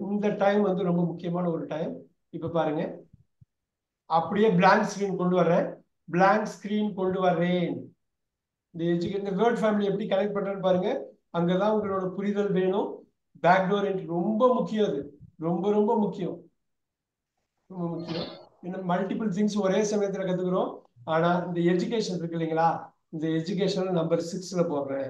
இந்த டைம் வந்து ரொம்ப முக்கியமான ஒரு டைம் இப்ப பாருங்க அப்படியே பிளாங்க் ஸ்கிரீன் கொண்டு வர்றேன் பிளாங்க் ஸ்கிரீன் கொண்டு வர்றேன் இந்த எஜுகே இந்த வேர்ட் ஃபேமிலி எப்படி கனெக்ட் பண்றேன்னு பாருங்க அங்கதான் உங்களோட புரிதல் வேணும் பேக்டோர் என்ட்ரி ரொம்ப முக்கியம் அது ரொம்ப ரொம்ப முக்கியம் ரொம்ப முக்கியம் இன்னும் மல்டிபிள் திங்ஸ் ஒரே சமயத்துல கத்துக்கிறோம் ஆனா இந்த எஜுகேஷன் இருக்கு இல்லைங்களா இந்த எஜுகேஷன் நம்பர் சிக்ஸ்ல போடுறேன்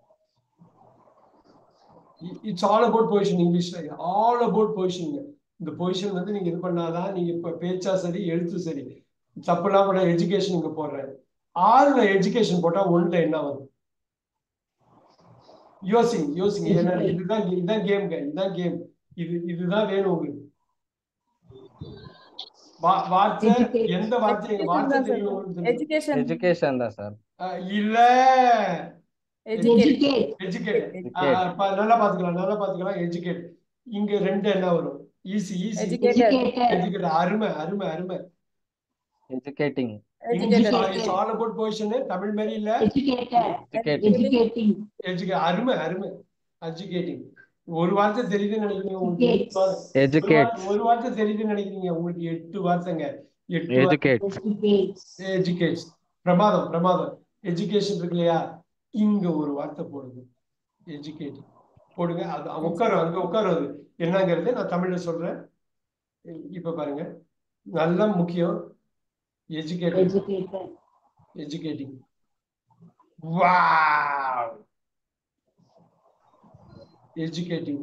இட்ஸ் ஆல் அபவுட் பொசிஷன் இங்கிலீஷ்ல ஆல் அபவுட் பொசிஷன் இந்த பொசிஷன் வந்து நீங்க இது பண்ணாதான் நீங்க இப்ப பேச்சா சரி எழுத்து சரி தப்புலாம் கூட எஜுகேஷன் இங்க போடுறேன் ஆறுல எஜுகேஷன் போட்டா ஒண்ணுல என்ன வரும் யோசிங்க யோசிங்க ஏன்னா இதுதான் இதுதான் கேம்ங்க இதுதான் கேம் இது இதுதான் வேணும் உங்களுக்கு வா- வார்த்தை Educate. எந்த வார்த்தை Education வார்த்தை தான் தெரியும் sir. உங்களுக்கு தெரியும். எஜுகேஷன் எஜுகேஷன் தான் சார் அஹ் இல்ல எஜுகேட் Educate. Educate Educate. நல்லா பாத்துக்கலாம் நல்லா பாத்துக்கலாம் எஜுகேட் இங்க ரெண்டு என்ன வரும் easy easy Educated. Educated. Educate அருமை அருமை அருமை educating English educated it's all about position Tamil மாதிரி இல்ல Educated. Educating Educating. எஜுகே அருமை அருமை எஜுகேட்டிங் ஒரு வார்த்தை தெரியுதுன்னு நினைக்கிறீங்க உங்களுக்கு Educate. எட்டு வார்த்தை- ஒரு எஜுகேட் வார்த்தை- ஒரு வார்த்தை தெரியுதுன்னு நினைக்கிறீங்க உங்களுக்கு எட்டு வார்த்தைங்க எட்டு வார்த்தை எஜுகேட் Educates. எஜுகேஷன் பிரமாதம் பிரமாதம் எஜுகேஷன் இருக்கு இல்லையா இங்க ஒரு வார்த்தை போடுங்க எஜுகேட்டிங் போடுங்க அது உட்காரும் அங்க உட்காரும் அது என்னங்கிறது நான் தமிழ்ல சொல்றேன் இப்ப பாருங்க நல்ல முக்கியம் educating Educated. Educating wow educating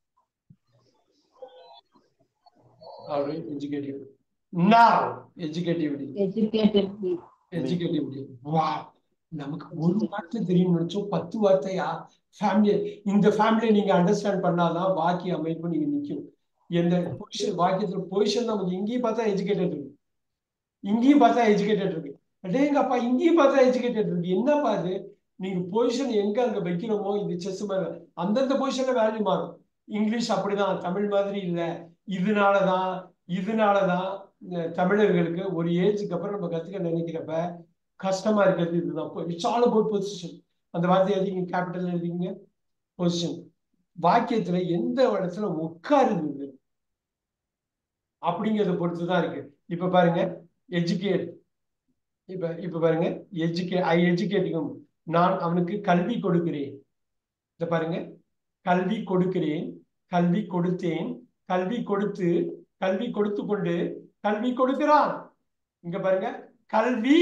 அப்படி educative now educativity Educatively. Educativity வா நமக்கு ஒரு வார்த்தை தெரியும் நினைச்சோம் பத்து வார்த்தையா ஃபேமிலி இந்த ஃபேமிலியை நீங்க அண்டர்ஸ்டாண்ட் பண்ணாதான் வாக்கிய அமைப்பு நீங்க நிக்கும் எந்த பொசிஷன் வாக்கியத்துல பொசிஷன் நமக்கு இங்கேயும் பார்த்தா எஜுகேட்டட் இருக்கு இங்கேயும் பார்த்தா எஜுகேட்டட் இருக்கு அடேங்கப்பா இங்கேயும் பார்த்தா எஜுகேட்டட் இருக்கு என்னப்பா இது நீங்க பொசிஷன் எங்க அங்க வைக்கிறோமோ இது செஸ் மாதிரி அந்தந்த பொசிஷன்ல வேல்யூ மாறும் இங்கிலீஷ் அப்படிதான் தமிழ் மாதிரி இல்ல இதனாலதான் இதனாலதான் அஹ், தமிழர்களுக்கு ஒரு ஏஜுக்கு அப்புறம் நம்ம கத்துக்க நினைக்கிறப்ப கஷ்டமா இருக்கிறது இதுதான் இட்ஸ் ஆல் அபவுட் பொசிஷன் அந்த வார்த்தை எழுதிங்க கேபிட்டல் எழுதிங்க பொசிஷன் வாக்கியத்துல எந்த இடத்துல உட்காருது அப்படிங்கிறத பொறுத்து தான் இருக்கு இப்ப பாருங்க எஜுகேட் இப்ப இப்ப பாருங்க எஜுகே ஐ எஜுகேட்டிங் நான் அவனுக்கு கல்வி கொடுக்கிறேன் இத பாருங்க கல்வி கொடுக்கிறேன் கல்வி கொடுத்தேன் கல்வி கொடுத்து கல்வி கொடுத்து கொண்டு கல்வி கொடுக்கிறான் இங்க பாருங்க கல்வி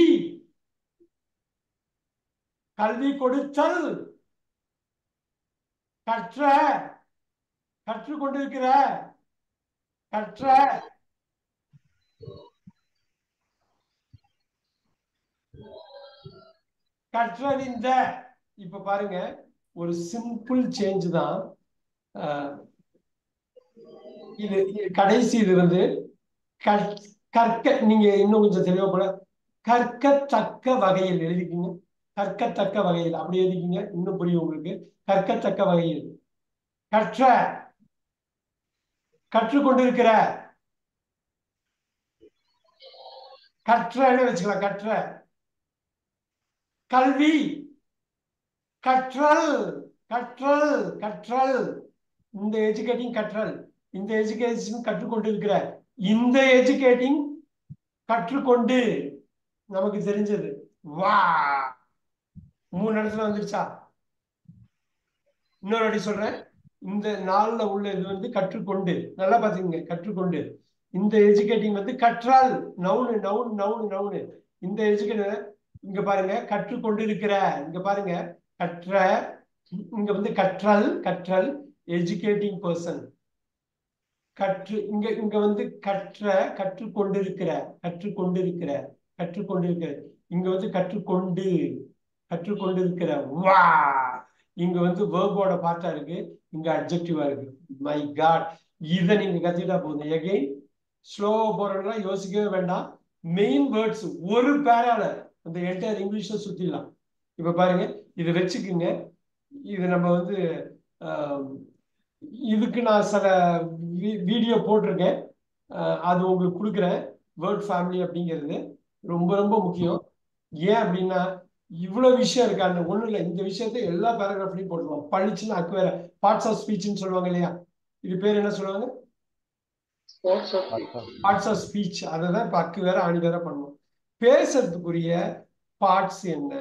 கல்வி கொடுத்தல் கற்ற கற்றுக் கொண்டிருக்கிற கற்ற கற்றறிந்த இப்ப பாருங்க ஒரு சிம்பிள் சேஞ்ச் தான் அஹ், இது இது கடைசி இது வந்து கற்- கற்க நீங்க இன்னும் கொஞ்சம் தெளிவா போல கற்கத்தக்க வகையில் எழுதிக்கிங்க கற்கத்தக்க வகையில் அப்படி எழுதிக்கிங்க இன்னும் புரியும் உங்களுக்கு கற்கத்தக்க வகையில் கற்ற கற்றுக்கொண்டிருக்கிற கற்றன்னு வச்சுக்கலாம் கற்ற கல்வி கற்றல் கற்றல் கற்றல் இந்த எஜுகேட்டிங் கற்றல் இந்த எஜுகேஷன் கற்றுக்கொண்டிருக்கிற இந்த எஜுகேட்டிங் கற்றுக்கொண்டு நமக்கு தெரிஞ்சது வா மூணு இடத்துல வந்துருச்சா இன்னொரு வாட்டி சொல்றேன் இந்த நாள்ல உள்ள இது வந்து கற்றுக்கொண்டு நல்லா பாத்துக்கங்க கற்றுக்கொண்டு இந்த எஜுகேட்டிங் வந்து கற்றால் நவுனு நவுன் நவுனு நவுனு இந்த எஜுகேட் இங்க பாருங்க கற்றுக்கொண்டு இருக்கிற இங்க பாருங்க கற்ற இங்க வந்து கற்றல் கற்றல் எஜுகேட்டிங் பர்சன் கற்று இங்க இங்க வந்து கற்ற கற்றுக்கொண்டிருக்கிற கற்றுக்கொண்டிருக்கிற கற்றுக்கொண்டிருக்கிற இங்க வந்து கற்றுக்கொண்டு கற்றுக்கொண்டிருக்கிற வா இங்க வந்து வேர்போட பார்ட்டா இருக்கு இங்க அப்ஜெக்டிவா இருக்கு மை காட் இதை நீங்க கத்துக்கிட்டா போதும் எகைன் ஸ்லோவா போறோம்னா யோசிக்கவே வேண்டாம் மெயின் வேர்ட்ஸ் ஒரு பேரால அந்த என்டையர் இங்கிலீஷ்ல சுத்திடலாம் இப்ப பாருங்க இதை வச்சுக்குங்க இது நம்ம வந்து ஆஹ், இதுக்கு நான் சில வீடியோ போட்டிருக்கேன் ஆஹ், அது உங்களுக்கு கொடுக்குறேன் வேர்ட் ஃபேமிலி அப்படிங்கிறது ரொம்ப ரொம்ப முக்கியம் ஏன் அப்படின்னா இவ்வளவு விஷயம் இருக்கு அந்த ஒண்ணும் இல்லை இந்த விஷயத்த எல்லா பேராகிராஃப்லையும் போட்டுருவோம் பழிச்சுன்னு அக்கு வேற பார்ட்ஸ் ஆஃப் ஸ்பீச்னு சொல்லுவாங்க இல்லையா இது பேர் என்ன சொல்லுவாங்க sports of parts of speech அதை தான் இப்போ அக்கு வேற ஆணி வேற பண்ணுவோம் பேசுறதுக்குரிய பார்ட்ஸ் என்ன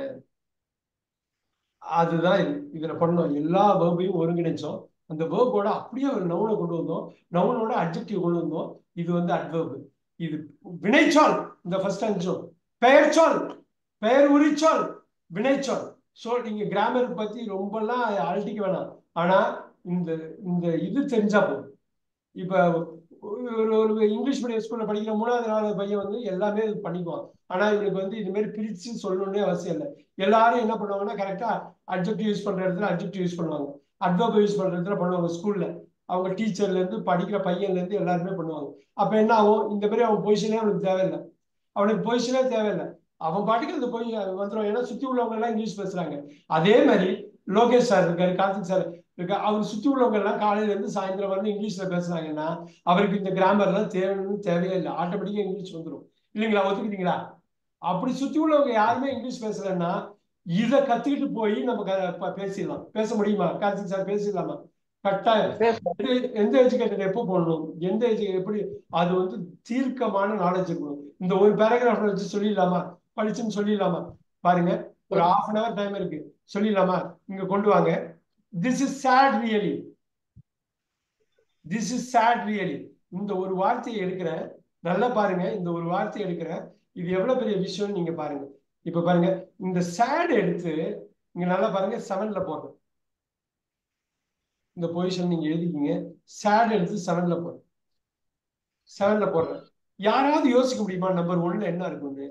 அதுதான் இது இதுல பண்ணோம் எல்லா வேர்பையும் ஒருங்கிணைச்சோம் அந்த வேர்போட அப்படியே ஒரு நவுனை கொண்டு வந்தோம் நவுனோட அட்ஜெக்டிவ் கொண்டு வந்தோம் இது வந்து அட்வர்பு இது வினைச்சொல் இந்த ஃபர்ஸ்ட் அஞ்சும் பெயர்ச்சொல் பெயர் உரிச்சொல் வினைச்சொல் ஸோ நீங்க கிராமர் பத்தி ரொம்பலாம் அழட்டிக்க வேணாம் ஆனா இந்த இந்த இது தெரிஞ்சா போதும் இப்ப ஒரு ஒரு இங்கிலீஷ் மீடியம் ஸ்கூல்ல படிக்கிற மூணாவது நாலாவது பையன் வந்து எல்லாமே இது பண்ணிக்குவான் ஆனா இவனுக்கு வந்து இது மாதிரி பிரிச்சு சொல்லணும்னே அவசியம் இல்லை எல்லாரும் என்ன பண்ணுவாங்கன்னா கரெக்டா அட்ஜெக்டிவ் யூஸ் பண்ற இடத்துல அட்ஜெக்டிவ் யூஸ் பண்ணுவாங்க அட்வர்ப் யூஸ் பண்ற இடத்துல பண்ணுவாங்க ஸ்கூல்ல அவங்க டீச்சர்ல இருந்து படிக்கிற பையன்ல இருந்து எல்லாருமே பண்ணுவாங்க அப்ப என்ன ஆகும் இந்த மாதிரி அவன் பொசிஷனே அவனுக்கு தேவையில்லை அவனுக்கு பொசிஷனே தேவையில்லை அவன் பாட்டுக்கு அந்த போய் வந்துடும் ஏன்னா சுத்தி உள்ளவங்க எல்லாம் இங்கிலீஷ் பேசுறாங்க அதே மாதிரி லோகேஷ் சார் இருக்காரு கார்த்திக் சார் இருக்கா அவர் சுத்தி உள்ளவங்க எல்லாம் காலையில இருந்து சாயந்தரம் வந்து இங்கிலீஷ்ல பேசுறாங்கன்னா அவருக்கு இந்த கிராமர்லாம் தேவைன்னு தேவையே இல்லை ஆட்டோமேட்டிக்கா இங்கிலீஷ் வந்துடும் இல்லைங்களா ஒத்துக்கிட்டீங்களா அப்படி சுத்தி உள்ளவங்க யாருமே இங்கிலீஷ் பேசலன்னா இதை கத்துக்கிட்டு போய் நம்ம க- ப- பேசிடலாம் பேச முடியுமா கார்த்திக் சார் பேசிடலாமா கட்டாயம் எந்த- எந்த எஜுகேட்டர் எப்போ போடணும் எந்த எஜு எப்படி அது வந்து தீர்க்கமான நாலேஜ் இருக்கணும் இந்த ஒரு பேராகிராஃப் வச்சு சொல்லிடலாமா படிச்சுன்னு சொல்லிடலாமா பாருங்க ஒரு half அன் hour டைம் இருக்கு சொல்லிடலாமா இங்க கொண்டு வாங்க this is sad really this is sad really இந்த ஒரு வார்த்தையை எடுக்கிறேன் நல்லா பாருங்க இந்த ஒரு வார்த்தையை எடுக்கிறேன் இது எவ்வளவு பெரிய விஷயம்னு நீங்க பாருங்க இப்ப பாருங்க இந்த சேட் எடுத்து இங்க நல்லா பாருங்க செவன்ல போடுறேன் இந்த பொசிஷன் நீங்க எழுதிக்கிங்க சேட் எடுத்து செவன்ல போடுறேன் செவன்ல போடுறேன் யாராவது யோசிக்க முடியுமா நம்பர் ஒன்ல என்ன இருக்கும்னு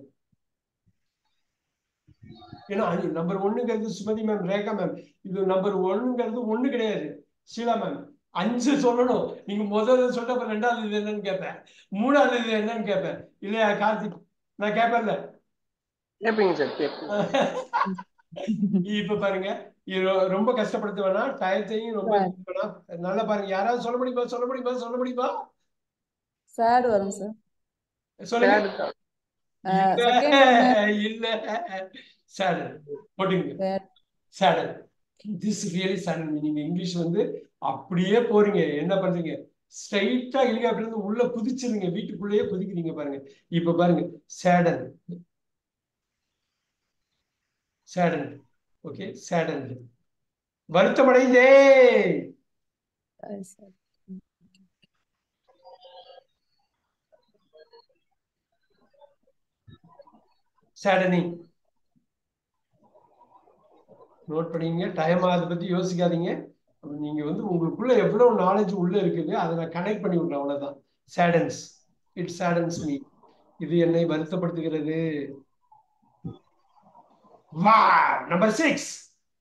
ஏன்னா நம்பர் ஒண்ணுங்கிறது சுமதி மேம் ரேகா மேம் இது நம்பர் ஒண்ணுங்கிறது ஒண்ணு கிடையாது ஷீலா மேம் அஞ்சு சொல்லணும் நீங்க முதல்ல சொல்லிட்டு அப்புறம் ரெண்டாவது இது என்னன்னு கேட்பேன் மூணாவது இது என்னன்னு கேட்பேன் இல்லையா கார்த்திக் நான் கேட்பேன்ல கேட்பீங்க சார் கேட்பீங்க இப்ப பாருங்க இது ரொ- ரொம்ப கஷ்டப்படுத்த வேணாம் டயத்தையும் ரொம்ப இது வேணாம் நல்லா பாருங்க யாராவது சொல்ல முடியுமா சொல்ல முடியுமா சொல்ல முடியுமா சேட் வரும் சார் சொல்லுங்க Sad தான். இல்ல இல்ல சேடல் போட்டுங்க Sad. சேடல் திஸ் ரியலி சேடல் நீங்க இங்கிலீஷ் வந்து அப்படியே போறீங்க என்ன பண்றீங்க ஸ்ட்ரைட்டா ஹெலிகாப்டர்ல இருந்து உள்ள குதிச்சிருங்க வீட்டுக்குள்ளேயே குதிக்கிறீங்க பாருங்க இப்ப பாருங்க சேடன் சேடன் ஓகே சேடன் வருத்தமடைந்தே சேடனிங் நோட் பண்ணிங்க டைம் அதை பத்தி யோசிக்காதீங்க நீங்க வந்து உங்களுக்குள்ள எவ்வளவு நாலேஜ் உள்ள இருக்குது அதை நான் கனெக்ட் பண்ணி விடுறேன் அவ்வளவுதான் சேடன்ஸ் இட் சேடன்ஸ் மீ இது என்னை வருத்தப்படுத்துகிறது வா நம்பர் சிக்ஸ்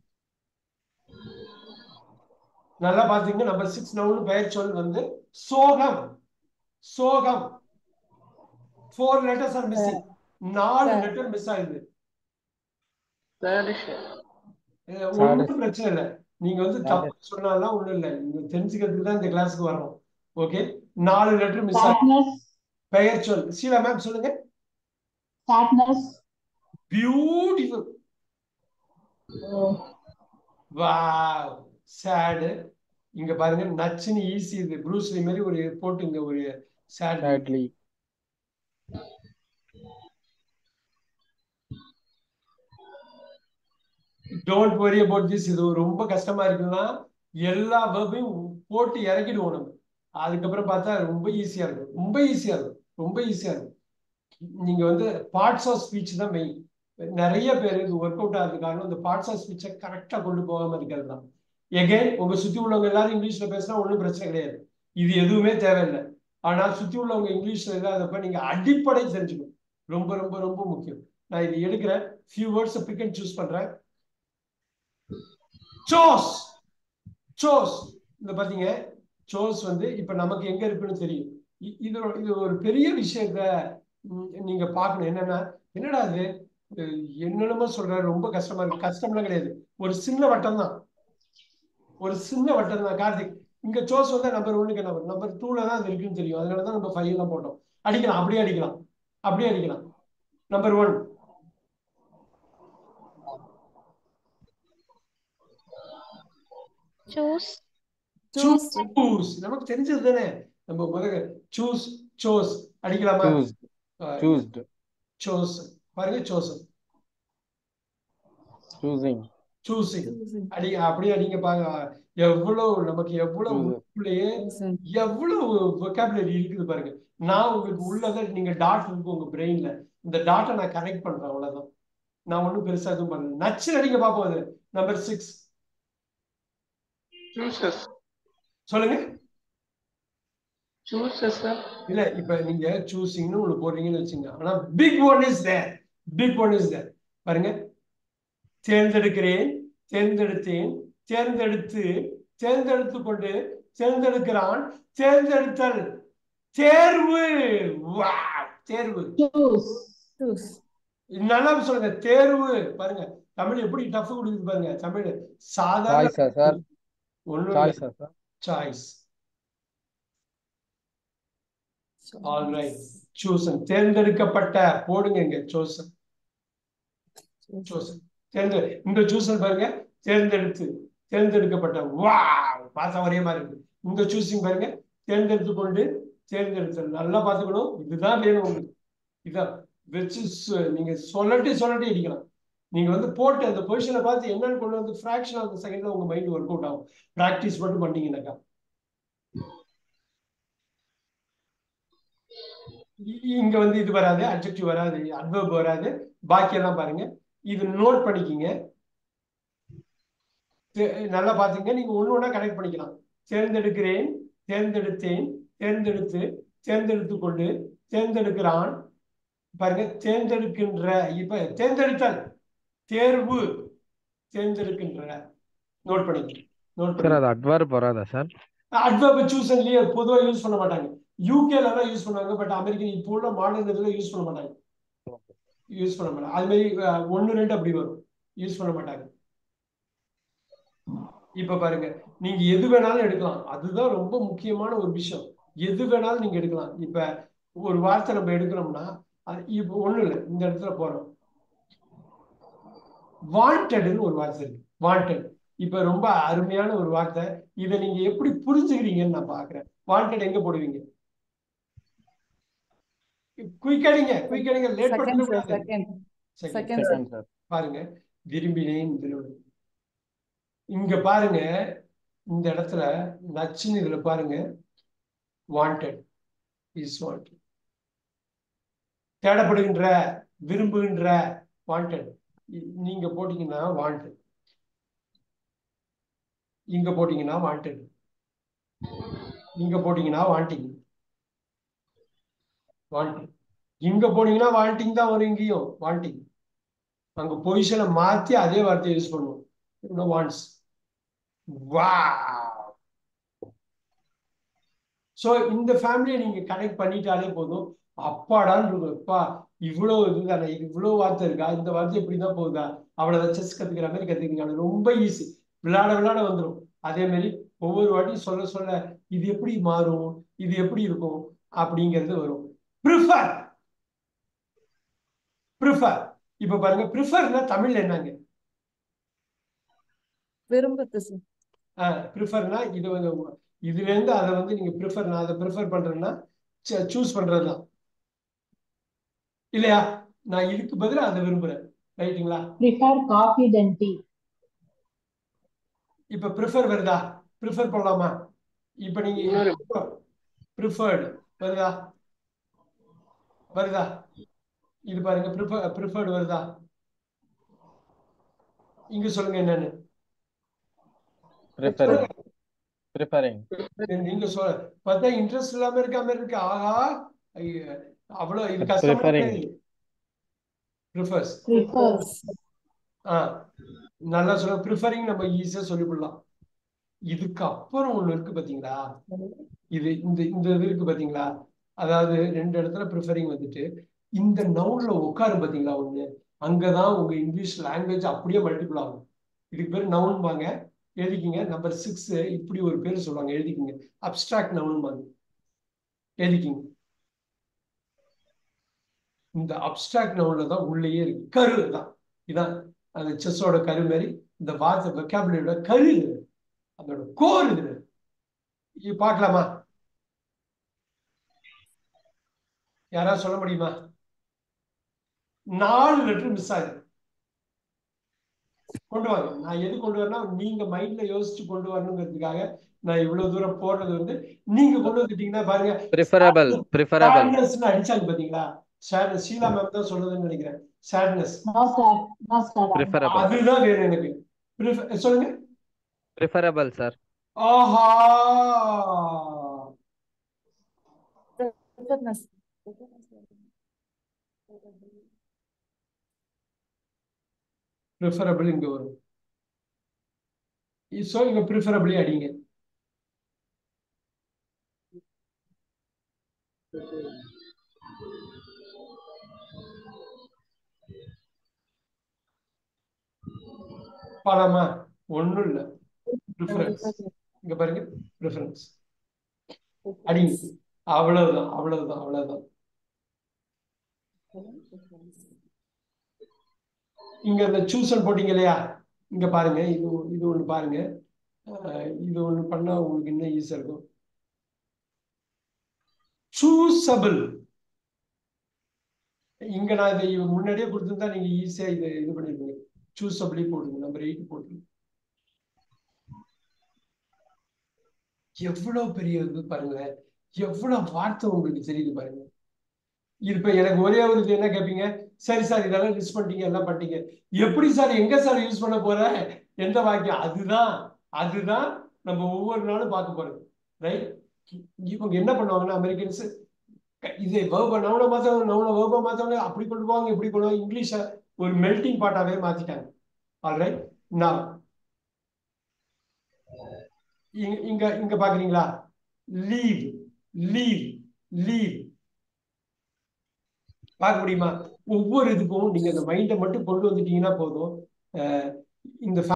நல்லா பாத்தீங்க நம்பர் சிக்ஸ் நவுன் பெயர் சொல் வந்து சோகம் சோகம் ஃபோர் லெட்டர்ஸ் ஆர் மிஸ்ஸிங் நாலு Sir. லெட்டர் மிஸ் ஆகுது Third share. இது ஒண்ணும் பிரச்சனை இல்லை நீங்க வந்து தப்பு சொன்னாலாம் ஒண்ணும் இல்லை நீங்க தெரிஞ்சுக்கிறதுக்கு தான் இந்த கிளாஸ்க்கு வரணும் ஓகே நாலு லெட்டர் மிஸ் ஆகுது sadness, பெயர் சொல் சீலா மேம் சொல்லுங்க sadness, beautiful oh, wow sad இங்க பாருங்க நச்சுன்னு ஈஸி இது ப்ரூஸ்லி மாதிரி ஒரு போட்டுங்க ஒரு sad sadly don't worry about this இது ரொம்ப கஷ்டமா இருக்குன்னா எல்லா வேர்பையும் போட்டு இறக்கிடுவோம் நம்ம அதுக்கப்புறம் பார்த்தா ரொம்ப ஈஸியா இருக்கும் ரொம்ப ஈஸியா இருக்கும் ரொம்ப ஈஸியா இருக்கும் நீங்க வந்து பார்ட்ஸ் ஆஃப் ஸ்பீச் தான் மெயின் நிறைய பேர் இது ஒர்க் அவுட் ஆகுது காரணம் இந்த பார்ட்ஸ் ஆஃப் ஸ்பீச்சை கரெக்டா கொண்டு போகாம இருக்கிறது தான் எகைன் உங்க சுத்தி உள்ளவங்க எல்லாரும் இங்கிலீஷ்ல பேசினா ஒன்றும் பிரச்சனை கிடையாது இது எதுவுமே தேவையில்லை ஆனா சுத்தி உள்ளவங்க இங்கிலீஷ்ல இல்லாதப்ப நீங்க அடிப்படை தெரிஞ்சுக்கணும் ரொம்ப ரொம்ப ரொம்ப முக்கியம் நான் இது எடுக்கிறேன் few words pick and choose பண்றேன் சோஸ் சோஸ் இந்த பாத்தீங்க சோஸ் வந்து இப்ப நமக்கு எங்க இருக்குன்னு தெரியும் இ- இது ஒரு- இது ஒரு பெரிய விஷயத்த ம், நீங்க பார்க்கணும் என்னன்னா என்னடா இது அஹ் என்னென்னமோ சொல்ற ரொம்ப கஷ்டமா இருக்கு கஷ்டம்லாம் கிடையாது ஒரு சின்ன வட்டம் தான் ஒரு சின்ன வட்டம் தான் கார்த்திக் இங்க சோஸ் வந்து நம்பர் ஒன்னுக்கு நம்பர் நம்பர் டூல தான் அது இருக்குன்னு தெரியும் அதனால தான் நம்ம ஃபைவ் எல்லாம் போட்டோம் அடிக்கலாம் அப்படியே அடிக்கலாம் அப்படியே அடிக்கலாம் number one choose Choose. Choose நமக்கு தெரிஞ்சது தானே நம்ம முதல்ல சூஸ் சோஸ் அடிக்கலாமா choose choosed சோஸ் பாருங்க சோஸ் choosing சூசிங் Choosing. அடி அப்படியே அடிங்க பாருங்க எவ்வளவு நமக்கு எவ்வளவு Choose. உள்ளுக்குள்ளேயே Choosing. எவ்வளவு vocabulary இருக்குது பாருங்க நான் உங்களுக்கு உள்ளதை நீங்க டாட் இருக்கு உங்க பிரெயின்ல இந்த டாட்டை நான் கனெக்ட் பண்றேன் அவ்வளவுதான் நான் ஒண்ணும் பெருசா எதுவும் பண்ணல நச்சு அடிங்க பாப்போம் அது நம்பர் சிக்ஸ் Chooses. சொல்லுங்க Chooses, sir. இல்ல இப்ப நீங்க சூசிங்னு ஒண்ணு போடுறீங்கன்னு வச்சுங்க ஆனா pick one is there pick one is there பாருங்க தேர்ந்தெடுக்கிறேன் தேர்ந்தெடுத்தேன் தேர்ந்தெடுத்து தேர்ந்தெடுத்து கொண்டு தேர்ந்தெடுக்கிறான் தேர்ந்தெடுத்தல் தேர்வு Wow! தேர்வு choose, Choose. நல்லா சொல்லுங்க தேர்வு பாருங்க தமிழ் எப்படி டஃப் கொடுக்குது பாருங்க தமிழ் சாதாரண choice sir ஒண்ணும் choice sir choice All right. Chosen தேர்ந்தெடுக்கப்பட்ட போடுங்க இங்க சோசன் சோசன் தேர்ந்து இந்த சூசன் பாருங்க தேர்ந்தெடுத்து தேர்ந்தெடுக்கப்பட்ட வா பார்த்தா ஒரே மாதிரி இருக்கு இந்த சூசிங் பாருங்க தேர்ந்தெடுத்து கொண்டு தேர்ந்தெடுத்தல் நல்லா பார்த்துக்கணும் இதுதான் வேணும் உங்களுக்கு இதான் வச்சு சு- நீங்க சொல்லட்டி சொல்லட்டி அடிக்கலாம் நீங்க வந்து போட்டு அந்த பொசிஷனை பார்த்து என்னன்னு கொண்டு வந்து ஃபிராக்ஷன் ஆஃப் செகண்ட்ல உங்க மைண்ட் ஒர்க் அவுட் ஆகும் ப்ராக்டிஸ் மட்டும் பண்ணீங்கன்னாக்கா இ- இங்க வந்து இது வராது அட்ஜெக்டிவ் வராது அட்வர்ப் வராது பாக்கி எல்லாம் பாருங்க இது நோட் பண்ணிக்கிங்க தே- நல்லா பாத்துங்க நீங்க ஒண்ணு ஒண்ணா கனெக்ட் பண்ணிக்கலாம் தேர்ந்தெடுக்கிறேன் தேர்ந்தெடுத்தேன் தேர்ந்தெடுத்து தேர்ந்தெடுத்து கொண்டு தேர்ந்தெடுக்கிறான் பாருங்க தேர்ந்தெடுக்கின்ற இப்ப தேர்ந்தெடுத்தல் தேர்வு தேர்ந்தெடுக்கின்ற நோட் பண்ணிக்க நோட் சார் பண்ணி அது அட்வர்ப் வராதா சார் அட்வர்ப் சூசன்லயே பொதுவா யூஸ் பண்ண மாட்டாங்க யூகேல தான் யூஸ் பண்ணுவாங்க பட் அமெரிக்கன் இப்போ உள்ள மாடர்ன் இதுல யூஸ் பண்ண மாட்டாங்க யூஸ் பண்ண மாட்டாங்க அது மாதிரி அஹ், ஒண்ணு ரெண்டு அப்படி வரும் யூஸ் பண்ண மாட்டாங்க இப்ப பாருங்க நீங்க எது வேணாலும் எடுக்கலாம் அதுதான் ரொம்ப முக்கியமான ஒரு விஷயம் எது வேணாலும் நீங்க எடுக்கலாம் இப்ப ஒரு வார்த்தை நம்ம எடுக்கிறோம்னா அது இப்ப ஒண்ணு இல்லை இந்த இடத்துல போறோம் வாண்டட்னு ஒரு வார்த்தை இருக்கு வாண்டட் இப்ப ரொம்ப அருமையான ஒரு வார்த்தை இதை நீங்க எப்படி புரிஞ்சுக்கிறீங்கன்னு நான் பாக்குறேன் வாண்டட் எங்க போடுவீங்க குயிக் அடிங்க குயிக் அடிங்க லேட் Second, பண்ண sir. கூடாது Second. Second. Second, sir. Second sir பாருங்க விரும்பினேன் விரும்பினேன். இங்க பாருங்க இந்த இடத்துல நச்சுன்னு இதுல பாருங்க வாண்டட் இஸ் வாண்டட் தேடப்படுகின்ற விரும்புகின்ற வாண்டட் நீங்க போட்டீங்கன்னா வாண்டட் இங்க போட்டீங்கன்னா வாண்டட் இங்க போட்டீங்கன்னா வாண்டிங் வாண்டிங் இங்க போனீங்கன்னா வாண்டிங் தான் வரும் இங்கேயும் வாண்டிங் அங்க பொசிஷனை மாத்தி அதே வார்த்தையை யூஸ் பண்ணுவோம் வாண்ட்ஸ் வா சோ இந்த ஃபேமிலியை நீங்க கனெக்ட் பண்ணிட்டாலே போதும் அப்பாடான்னு இருக்கும் அப்பா இவ்வளவு இதுதானே இது இவ்வளவு வார்த்தை இருக்கா இந்த வார்த்தை இப்படிதான் போகுதா அவ்வளவுதான் செஸ் கத்துக்கிற மாதிரி கத்துக்கிங்க ரொம்ப ஈஸி விளையாட விளையாட வந்துடும் அதே மாதிரி ஒவ்வொரு வாட்டியும் சொல்ல சொல்ல இது எப்படி மாறும் இது எப்படி இருக்கும் அப்படிங்கிறது வரும் ப்ரிஃபர் ப்ரிஃபர் இப்ப பாருங்க ப்ரிஃபர்னா தமிழ்ல என்னங்க விரும்புது சார் ப்ரிஃபர்னா இது வந்து இதுல இருந்து அதை வந்து நீங்க ப்ரிஃபர் நான் அதை ப்ரிஃபர் பண்றேன்னா சூஸ் பண்றதுதான் இல்லையா நான் இதுக்கு பதிலா அதை விரும்புறேன் ரைட்டுங்களா prefer coffee than tea, இப்ப ப்ரிஃபர் வருதா ப்ரிஃபர் பண்ணலாமா இப்ப நீங்க இன்னொரு ப்ரிஃபர்டு வருதா வருதா இது பாருங்க ப்ரிஃபர் ப்ரிஃபர்டு வருதா இங்க சொல்லுங்க என்னன்னு ப்ரிஃபரிங் ப்ரிஃபரிங் நீங்க சொல்ல பார்த்தா இன்ட்ரெஸ்ட் இல்லாம இருக்காம இருக்கு ஆஹா ஐய, அவ்வளவு இது கஷ்டமா Preferring. ப்ரிஃபர்ஸ் prefers, ஆ நல்லா சொல்ல ப்ரிஃபரிங் நம்ம ஈஸியா சொல்லிவிடலாம் இதுக்கு அப்புறம் ஒண்ணு இருக்கு பாத்தீங்களா இது இந்த இந்த இது இருக்கு பாத்தீங்களா அதாவது ரெண்டு இடத்துல ப்ரிஃபரிங் வந்துட்டு இந்த நவுன்ல உட்காரும் பாத்தீங்களா ஒண்ணு அங்கதான் உங்க இங்கிலீஷ் லாங்குவேஜ் அப்படியே மல்டிபிள் ஆகும் இதுக்கு பேர் நவுன் வாங்க எழுதிக்கிங்க நம்பர் சிக்ஸ் இப்படி ஒரு பேர் சொல்லுவாங்க எழுதிக்கிங்க அப்டிராக்ட் நவுன் வாங்க எழுதிக்கிங்க இந்த அப்டிராக்ட் நவுன்ல தான் உள்ளேயே இருக்கு கரு தான் இதான் அந்த செஸ்ஸோட கரு மாதிரி இந்த வார்த்தை வெக்காபுலரியோட கரு இது அதோட கோர் இது இது பார்க்கலாமா யாராவது சொல்ல முடியுமா நாலு லெட்டர் மிஸ் ஆகுது கொண்டு வாங்க நான் எது கொண்டு வரணும் நீங்க மைண்ட்ல யோசிச்சு கொண்டு வரணுங்கிறதுக்காக நான் இவ்வளவு தூரம் போடுறது வந்து நீங்க கொண்டு வந்துட்டீங்கன்னா பாருங்க Preferable. Preferable. sadness அடிச்சாங்க பாத்தீங்களா sadness ஷீலா மேம் தான் சொல்றதுன்னு நினைக்கிறேன் sadness No, sir. No, sir. Preferable. அதுதான் வேணும் எனக்கு Prefer- சொல்லுங்க Preferable, sir. ஆஹா Preference. ப்ரிஃபரபிள் இங்க வரும் ஸோ இங்க ப்ரிஃபரபிளி அடிங்க பாலாமா ஒண்ணும் இல்ல ப்ரிஃபரன்ஸ் இங்க பாருங்க ப்ரிஃபரன்ஸ் அடிங்க அவ்வளவுதான் அவ்வளவுதான் அவ்வளவுதான் இங்க இந்த சூசன் போட்டீங்க இல்லையா இங்க பாருங்க இது இது ஒண்ணு பாருங்க அஹ் இது ஒண்ணு பண்ணா உங்களுக்கு இன்னும் ஈஸியா இருக்கும் சூசபிள் இங்க நான் இதை முன்னாடியே கொடுத்திருந்தா நீங்க ஈஸியா இதை இது பண்ணிருப்பீங்க சூசபிளி போடுங்க நம்பர் எயிட் போட்டுருங்க எவ்வளவு பெரிய இது பாருங்களேன் எவ்வளவு வார்த்தை உங்களுக்கு தெரியுது பாருங்க இது இப்ப எனக்கு ஒரே ஒரு இது என்ன கேட்பீங்க சரி சார் இதெல்லாம் லிஸ்ட் பண்ணிட்டீங்க எல்லாம் பண்ணிட்டீங்க எப்படி சார் எங்க சார் யூஸ் பண்ண போற எந்த வாக்கியம் அதுதான் அதுதான் நம்ம ஒவ்வொரு நாளும் பார்க்க போறது ரைட் இவங்க என்ன பண்ணுவாங்கன்னா அமெரிக்கன்ஸ் இது வேர்ப நவுன மாத்தவங்க நவுன வேர்ப மாத்தவங்க அப்படி கொண்டு போவாங்க இப்படி கொண்டு போவாங்க இங்கிலீஷை ஒரு மெல்டிங் பாட்டாவே மாத்திட்டாங்க ஆல்ரைட் நான் இங்க இங்க இங்க பாக்குறீங்களா லீவ் லீவ் லீவ் பார்க்க முடியுமா ஒவ்வொரு இதுக்கும் நீங்க அந்த மைண்டை மட்டும் கொண்டு வந்துட்டீங்கன்னா போதும் அஹ் இந்த